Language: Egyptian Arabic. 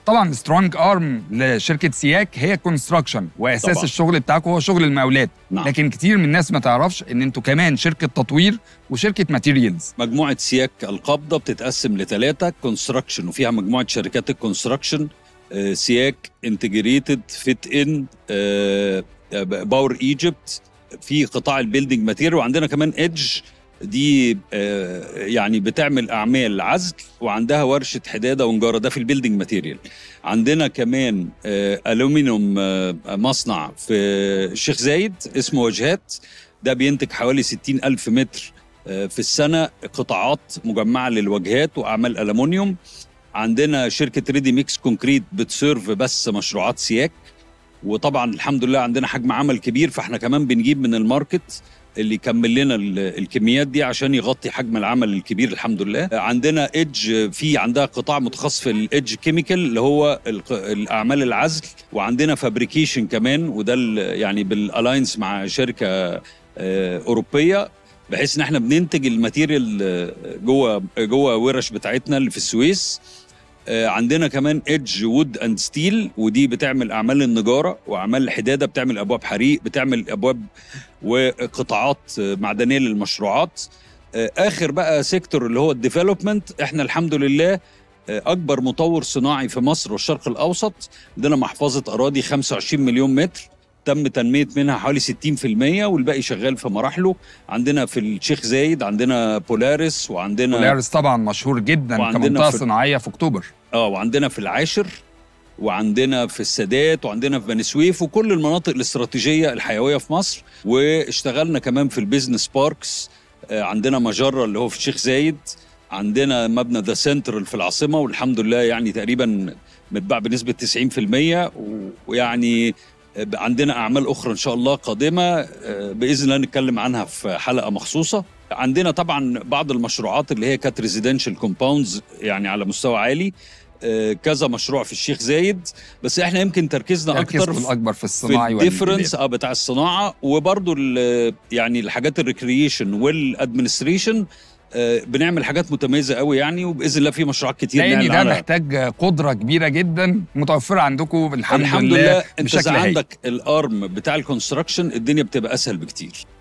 طبعا سترونج ارم لشركه سياك هي كونستراكشن واساس طبعاً. طبعا. الشغل بتاعكم هو شغل المقاولات نعم. لكن كتير من الناس ما تعرفش ان انتوا كمان شركه تطوير وشركه ماتيريالز مجموعه سياك القابضه بتتقسم لثلاثه كونستراكشن وفيها مجموعه شركات الكونستراكشن آه، سياك انتجريتد فيت ان باور ايجيبت في قطاع البيلدينج ماتيريال وعندنا كمان ايدج دي آه، يعني بتعمل اعمال عزل وعندها ورشه حداده ونجاره ده في البيلدينج ماتيريال عندنا كمان آه، الومنيوم آه، مصنع في الشيخ زايد اسمه وجهات ده بينتج حوالي 60 ألف متر آه، في السنة قطاعات مجمعة للواجهات وأعمال ألمونيوم عندنا شركة ريدي ميكس كونكريت بتسيرف بس مشروعات سياك وطبعا الحمد لله عندنا حجم عمل كبير فاحنا كمان بنجيب من الماركت اللي يكمل لنا ال- الكميات دي عشان يغطي حجم العمل الكبير الحمد لله عندنا ايدج في عندها قطاع متخصص في الايدج كيميكال اللي هو الق- الاعمال العزل وعندنا فابريكيشن كمان وده ال- يعني بالالاينس مع شركه آه، اوروبيه بحيث ان احنا بننتج الماتيريال آه، جوه جوه ورش بتاعتنا اللي في السويس آه، عندنا كمان ايدج وود اند ستيل ودي بتعمل اعمال النجاره واعمال الحداده بتعمل ابواب حريق بتعمل ابواب وقطاعات آه، معدنيه للمشروعات آه، اخر بقى سيكتور اللي هو الديفلوبمنت احنا الحمد لله آه، اكبر مطور صناعي في مصر والشرق الاوسط عندنا محفظه اراضي 25 مليون متر تم تنميه منها حوالي 60% والباقي شغال في مراحله عندنا في الشيخ زايد عندنا بولاريس وعندنا بولاريس طبعا مشهور جدا وعندنا كمنطقه في- صناعيه في اكتوبر اه وعندنا في العاشر وعندنا في السادات وعندنا في بني سويف وكل المناطق الاستراتيجيه الحيويه في مصر واشتغلنا كمان في البيزنس باركس آه، عندنا مجره اللي هو في الشيخ زايد عندنا مبنى ذا سنترال في العاصمه والحمد لله يعني تقريبا متباع بنسبه 90% و- ويعني آه، عندنا اعمال اخرى ان شاء الله قادمه آه، باذن الله نتكلم عنها في حلقه مخصوصه عندنا طبعا بعض المشروعات اللي هي كانت ريزيدنشال كومباوندز يعني على مستوى عالي آه، كذا مشروع في الشيخ زايد بس احنا يمكن تركيزنا اكتر تركيزكم في الاكبر في في الصناعي الديفرنس اه بتاع الصناعه وبرضو ال- يعني الحاجات الريكريشن والادمنستريشن آه، بنعمل حاجات متميزه قوي يعني وباذن الله في مشروعات كتير لان نعلن ده عنها. محتاج قدره كبيره جدا متوفره عندكم الحمد, الحمد لله لله انت بشكل إذا هايل عندك الارم بتاع الكونستراكشن الدنيا بتبقى اسهل بكتير